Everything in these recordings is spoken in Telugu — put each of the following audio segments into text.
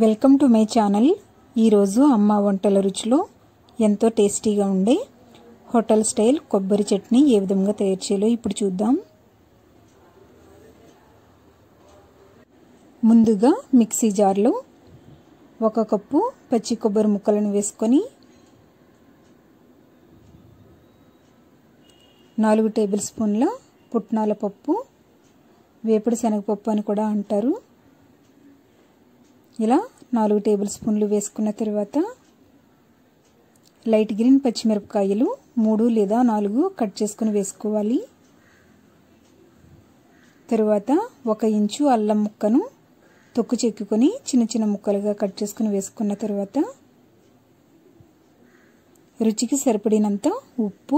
వెల్కమ్ టు మై ఛానల్ ఈరోజు అమ్మ వంటల రుచిలో ఎంతో టేస్టీగా ఉండే హోటల్ స్టైల్ కొబ్బరి చట్నీ ఏ విధంగా తయారు చేయాలో ఇప్పుడు చూద్దాం ముందుగా మిక్సీ జార్లో ఒక కప్పు పచ్చి కొబ్బరి ముక్కలను వేసుకొని నాలుగు టేబుల్ స్పూన్ల పుట్నాల పప్పు వేపుడు శనగపప్పు అని కూడా అంటారు ఇలా నాలుగు టేబుల్ స్పూన్లు వేసుకున్న తర్వాత లైట్ గ్రీన్ పచ్చిమిరపకాయలు మూడు లేదా నాలుగు కట్ చేసుకుని వేసుకోవాలి తరువాత ఒక ఇంచు అల్లం ముక్కను తొక్కు చెక్కుకొని చిన్న చిన్న ముక్కలుగా కట్ చేసుకుని వేసుకున్న తర్వాత రుచికి సరిపడినంత ఉప్పు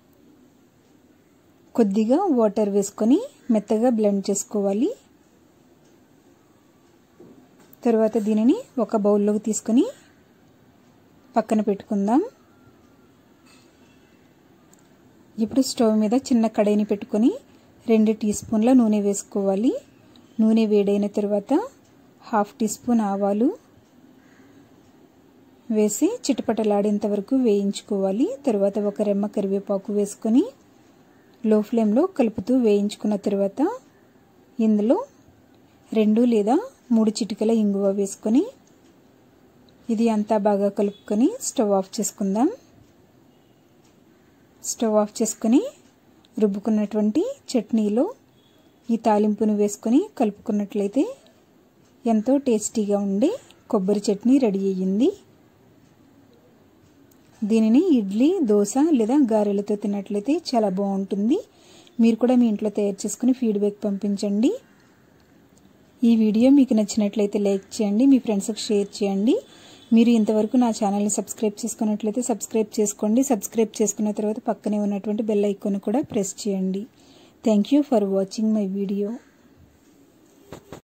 కొద్దిగా వాటర్ వేసుకొని మెత్తగా బ్లెండ్ చేసుకోవాలి తర్వాత దీనిని ఒక బౌల్లోకి తీసుకొని పక్కన పెట్టుకుందాం ఇప్పుడు స్టవ్ మీద చిన్న కడాయిని పెట్టుకొని రెండు టీ స్పూన్ల నూనె వేసుకోవాలి నూనె వేడైన తర్వాత హాఫ్ టీ స్పూన్ ఆవాలు వేసి చిటపటలాడేంత వరకు వేయించుకోవాలి తర్వాత ఒక రెమ్మ కరివేపాకు వేసుకొని లో ఫ్లేమ్లో కలుపుతూ వేయించుకున్న తర్వాత ఇందులో రెండు లేదా మూడు చిటికల ఇంగువ వేసుకొని ఇది అంతా బాగా కలుపుకొని స్టవ్ ఆఫ్ చేసుకుందాం స్టవ్ ఆఫ్ చేసుకొని రుబ్బుకున్నటువంటి చట్నీలో ఈ తాలింపును వేసుకొని కలుపుకున్నట్లయితే ఎంతో టేస్టీగా ఉండే కొబ్బరి చట్నీ రెడీ అయ్యింది దీనిని ఇడ్లీ దోశ లేదా గారెలతో తిన్నట్లయితే చాలా బాగుంటుంది మీరు కూడా మీ ఇంట్లో తయారు చేసుకుని ఫీడ్బ్యాక్ పంపించండి ఈ వీడియో మీకు నచ్చినట్లయితే లైక్ చేయండి మీ ఫ్రెండ్స్కి షేర్ చేయండి మీరు ఇంతవరకు నా ఛానల్ని సబ్స్క్రైబ్ చేసుకున్నట్లయితే సబ్స్క్రైబ్ చేసుకోండి సబ్స్క్రైబ్ చేసుకున్న తర్వాత పక్కనే ఉన్నటువంటి బెల్ ఐకాన్ కూడా ప్రెస్ చేయండి thank you for watching my video